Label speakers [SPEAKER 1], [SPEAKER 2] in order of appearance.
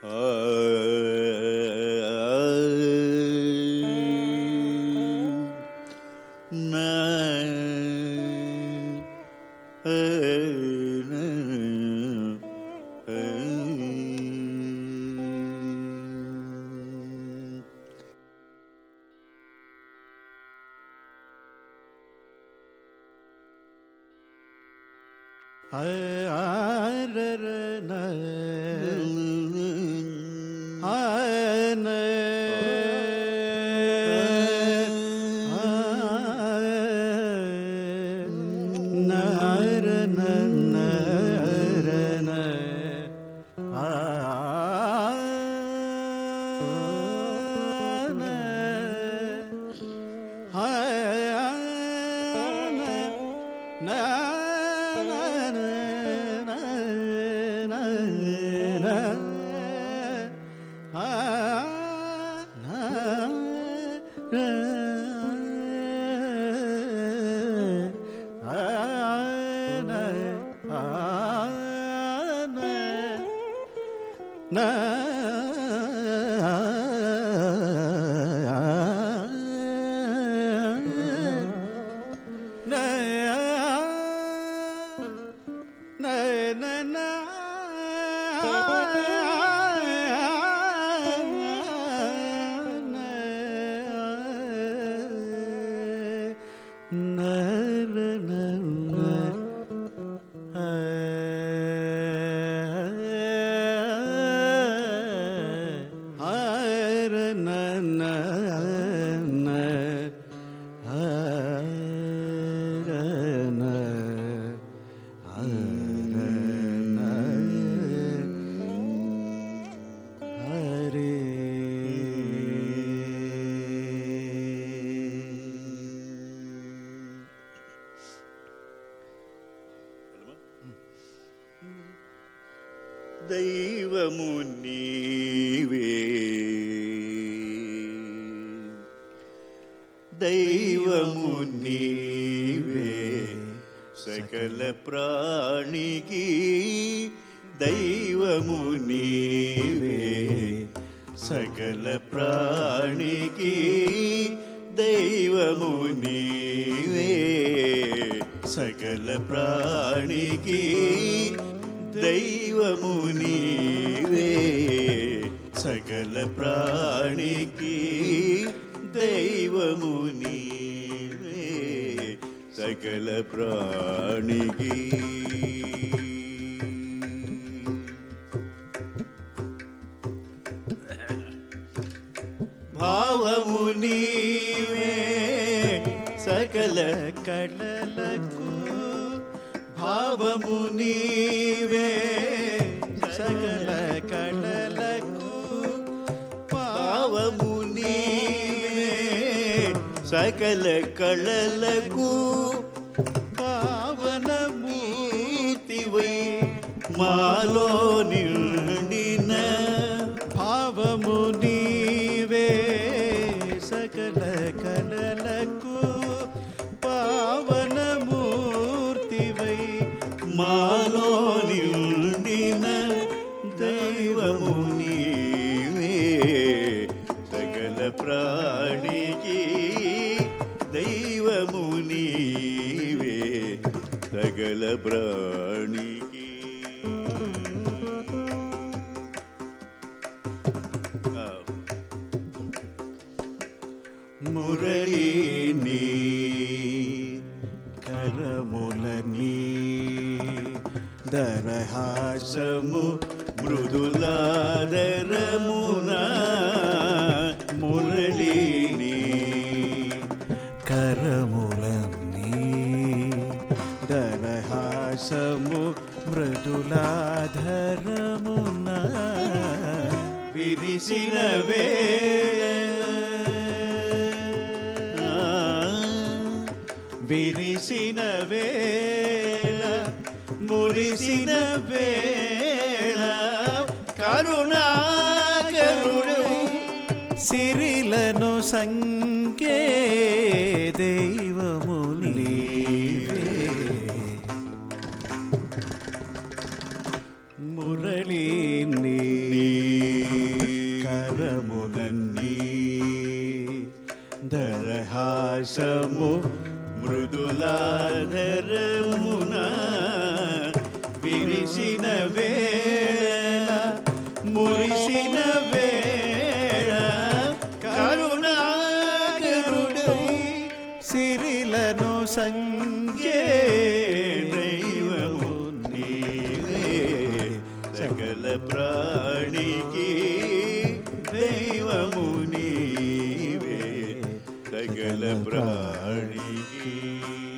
[SPEAKER 1] దైవము నీవే దైవము నీవే సకల ప్రాణికి దైవము నీవే సకల ప్రాణికి దైవము నీవే సకల ప్రాణికి దైవము నీవే సకల ప్రాణికి దైవము నీవే సకల ప్రాణికి భావము నీవే సకల కళలకు భావము నీవే సకల కళలకు భావము నీవే సకల కళలకు పావనమూర్తివై మాలో నిండిన భావము నీవే సకల కళలకు పావనమూర్తివై మాలో నిండిన దైవము నీవే సకల ప్రాణికి దైవము నీవే సకల ప్రాణికి ఆ. మురళిని కరములని దరహాసము మృదులాదరమున మురళిని
[SPEAKER 2] కరములన్నీ దరహాసము మృదులాధరమున
[SPEAKER 1] విరిసిన వేళ విరిసిన వేళ మురిసిన వేళ కరుణాకరుడు
[SPEAKER 2] సిరిలను సంకే దైవము నీవే
[SPEAKER 1] మురళి విలాసము మృదులాధరమున విరిసిన వేళ మురిసిన వేళ కరుణాకరుడై
[SPEAKER 2] సిరిలను సంగే
[SPEAKER 1] దైవము నీవే సకల ప్రాణికి దైవము నీవే సకల ప్రాణికి